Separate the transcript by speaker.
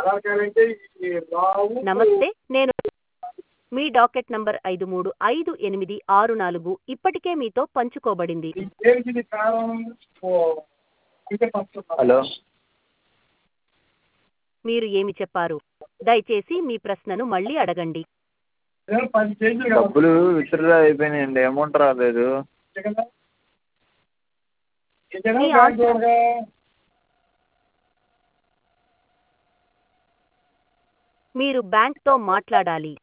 Speaker 1: నమస్తే నేను మీ docket number ఐదు మూడు ఐదు ఎనిమిది ఆరు నాలుగు ఇప్పటికే మీతో పంచుకోబడింది
Speaker 2: హలో
Speaker 1: మీరు ఏమి చెప్పారు దయచేసి మీ ప్రశ్నను మళ్ళీ అడగండి
Speaker 2: డబ్బులు విత్డ్రా అయిపోయినాయండి అమౌంట్ రాలేదు
Speaker 1: మీ ఆన్సర్ మీరు బ్యాంక్తో మాట్లాడాలి